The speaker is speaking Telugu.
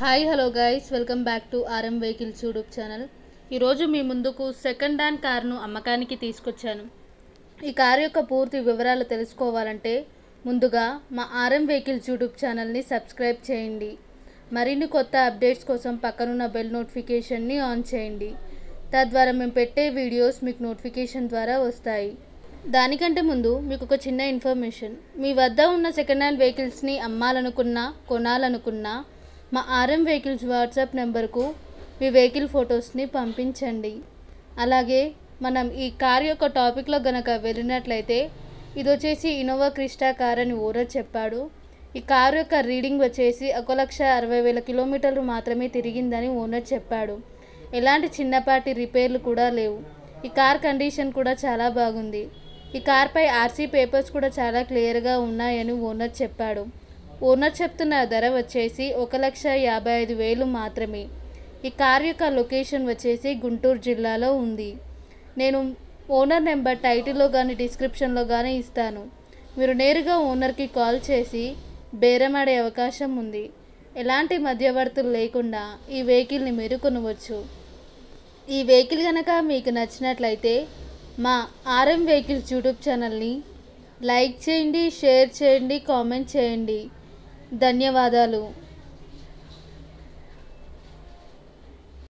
hi hello guys welcome back to RM vehicles YouTube channel ఈరోజు మీ ముందుకు సెకండ్ హ్యాండ్ కార్ను అమ్మకానికి తీసుకొచ్చాను ఈ కారు యొక్క పూర్తి వివరాలు తెలుసుకోవాలంటే ముందుగా మా ఆర్ఎం వెహికల్స్ యూట్యూబ్ ఛానల్ని సబ్స్క్రైబ్ చేయండి మరిన్ని కొత్త అప్డేట్స్ కోసం పక్కనున్న బెల్ నోటిఫికేషన్ని ఆన్ చేయండి తద్వారా మేము పెట్టే వీడియోస్ మీకు నోటిఫికేషన్ ద్వారా వస్తాయి దానికంటే ముందు మీకు ఒక చిన్న ఇన్ఫర్మేషన్ మీ వద్ద ఉన్న సెకండ్ హ్యాండ్ వెహికల్స్ని అమ్మాలనుకున్నా కొనాలనుకున్నా మా ఆర్ఎం వెహికల్స్ వాట్సాప్ నెంబర్కు మీ వెహికల్ ఫొటోస్ని పంపించండి అలాగే మనం ఈ కార్ యొక్క టాపిక్లో గనక వెళ్ళినట్లయితే ఇది వచ్చేసి ఇన్నోవా క్రిస్టా కార్ అని ఓనర్ చెప్పాడు ఈ కారు యొక్క రీడింగ్ వచ్చేసి ఒక లక్ష అరవై వేల కిలోమీటర్లు మాత్రమే తిరిగిందని ఓనర్ చెప్పాడు ఎలాంటి చిన్నపాటి రిపేర్లు కూడా లేవు ఈ కార్ కండిషన్ కూడా చాలా బాగుంది ఈ కార్పై ఆర్సీ పేపర్స్ కూడా చాలా క్లియర్గా ఉన్నాయని ఓనర్ చెప్పాడు ఓనర్ చెప్తున్న ధర వచ్చేసి ఒక లక్ష యాభై ఐదు వేలు మాత్రమే ఈ కార్ యొక్క లొకేషన్ వచ్చేసి గుంటూరు జిల్లాలో ఉంది నేను ఓనర్ నెంబర్ టైటిల్లో కానీ డిస్క్రిప్షన్లో కానీ ఇస్తాను మీరు నేరుగా ఓనర్కి కాల్ చేసి బేరమాడే అవకాశం ఉంది ఎలాంటి మధ్యవర్తులు లేకుండా ఈ వెహికల్ని మీరు కొనవచ్చు ఈ వెహికల్ కనుక మీకు నచ్చినట్లయితే మా ఆర్ఎం వెహికల్స్ యూట్యూబ్ ఛానల్ని లైక్ చేయండి షేర్ చేయండి కామెంట్ చేయండి ధన్యవాదాలు